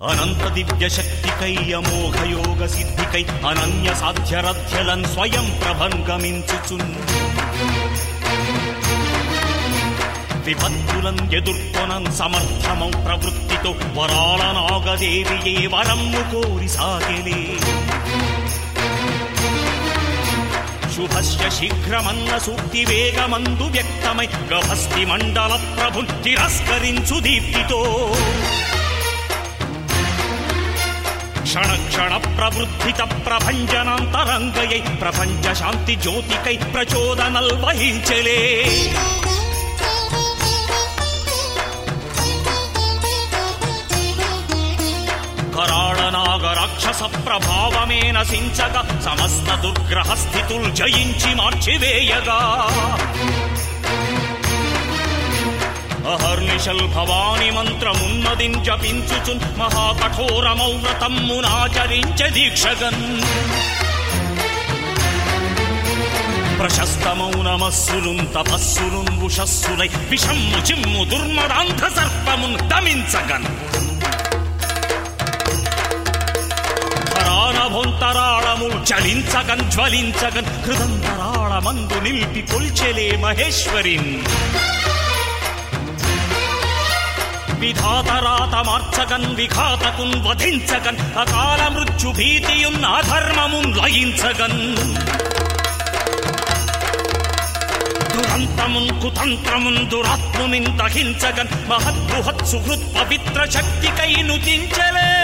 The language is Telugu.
అనంత దివ్య శక్తికై అమోఘ యోగ సిద్ధికై అనన్య సాధ్యరథ్యలన్ స్వయం ప్రభంగమించుచున్ విపత్తులన్ ఎదుర్కొనన్ సమర్థమౌ ప్రవృత్తితో వరాల నాగదేవియే వరమ్ము కోరి సాగెలే శుభస్య శీఘ్రమన్న సూక్తి వేగమందు వ్యక్తమై గభస్తి మండల ప్రభు తిరస్కరించు దీప్తితో క్షణ క్షణ ప్రవృద్ధిత ప్రభంజనాంతరంగయై ప్రపంచ శాంతి జ్యోతికై ప్రచోదనల్ వహించలే కరాళనాగ రాక్షస ప్రభావమే నశించక సమస్త దుర్గ్రహ స్థితుల్ జయించి మార్చివేయగా అహర్నిశల్ భవాని మంత్రమున్నదిం జపించుచున్ మహాకఠోరమౌ వ్రతమ్మునాచరించ దీక్షగన్ ప్రశస్తమౌనమస్సులున్ తపస్సులున్ ఉషస్సులై విషమ్ము చిమ్ము దుర్మదాంధ సర్పమున్ దమించగన్ ధరానభొంతరాళము చలించగన్ జ్వలించగన్ హృదంతరాళమందు నిలిపి కొల్చెలే మహేశ్వరిన్ విధాతరాత మార్చగన్ విఘాతకున్ వధించగన్ అకాల మృత్యు భీతియున్ అధర్మమున్ లయించగన్ దురంతమున్ కుతంత్రమున్ దురాత్మునిన్ దహించగన్ మహద్బృహత్ సుహృత్ పవిత్ర శక్తికై నుతించలే